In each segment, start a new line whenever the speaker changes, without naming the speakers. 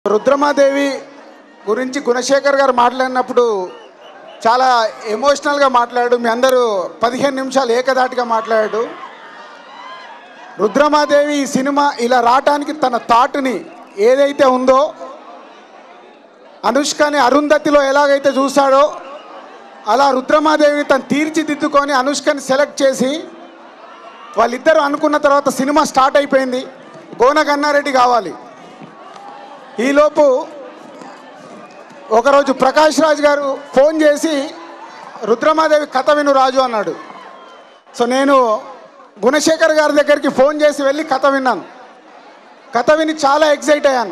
రుద్రమాదేవి గురించి గుణశేఖర్ గారు మాట్లాడినప్పుడు చాలా ఎమోషనల్గా మాట్లాడు మీ అందరూ పదిహేను నిమిషాలు ఏకదాటిగా మాట్లాడాడు రుద్రమాదేవి ఈ సినిమా ఇలా రావటానికి తన థాట్ని ఏదైతే ఉందో అనుష్కని అరుంధతిలో ఎలాగైతే చూశాడో అలా రుద్రమాదేవిని తను తీర్చిదిద్దుకొని అనుష్కని సెలెక్ట్ చేసి వాళ్ళిద్దరూ అనుకున్న తర్వాత సినిమా స్టార్ట్ అయిపోయింది గోన గన్నారెడ్డి కావాలి ఈలోపు ఒకరోజు ప్రకాష్ రాజ్ గారు ఫోన్ చేసి రుద్రమాదేవి కథ విను రాజు అన్నాడు సో నేను గుణశేఖర్ గారి దగ్గరికి ఫోన్ చేసి వెళ్ళి కథ విన్నాను కథ విని చాలా ఎక్సైట్ అయ్యాను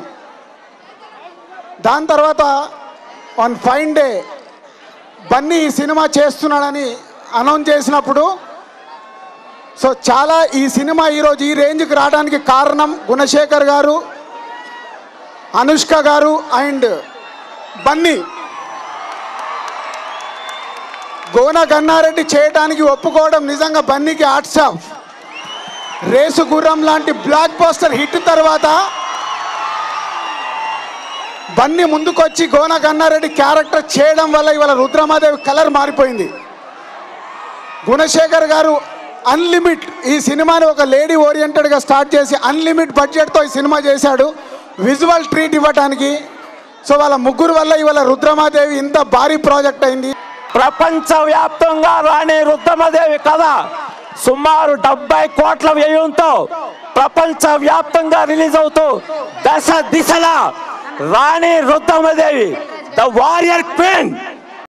దాని తర్వాత వన్ ఫైన్ డే బన్నీ ఈ సినిమా చేస్తున్నాడని అనౌన్స్ చేసినప్పుడు సో చాలా ఈ సినిమా ఈరోజు ఈ రేంజ్కి రావడానికి కారణం గుణశేఖర్ గారు అనుష్క గారు అండ్ బన్నీ గోన గన్నారెడ్డి చేయడానికి ఒప్పుకోవడం నిజంగా బన్నీకి ఆఫ్ రేసు గుర్రం లాంటి బ్లాక్ పోస్టర్ హిట్ తర్వాత బన్నీ ముందుకొచ్చి గోన గన్నారెడ్డి క్యారెక్టర్ చేయడం వల్ల ఇవాళ రుద్రమాదేవి కలర్ మారిపోయింది గుణశేఖర్ గారు అన్లిమిట్ ఈ సినిమాని ఒక లేడీ ఓరియంటెడ్గా స్టార్ట్ చేసి అన్లిమిట్ బడ్జెట్తో ఈ సినిమా చేశాడు విజువల్ ట్రీట్ ఇవ్వడానికి సో వాళ్ళ ముగ్గురు వల్ల ఇవాళ రుద్రమాదేవి ఇంత భారీ ప్రాజెక్ట్ అయింది
ప్రపంచ వ్యాప్తంగా రాణి రుద్రమదేవి కథ సుమారు డెబ్బై కోట్ల వ్యయంతో ప్రపంచ వ్యాప్తంగా రిలీజ్ అవుతూ దశ దిశలా Rani Rudramadevi the warrior queen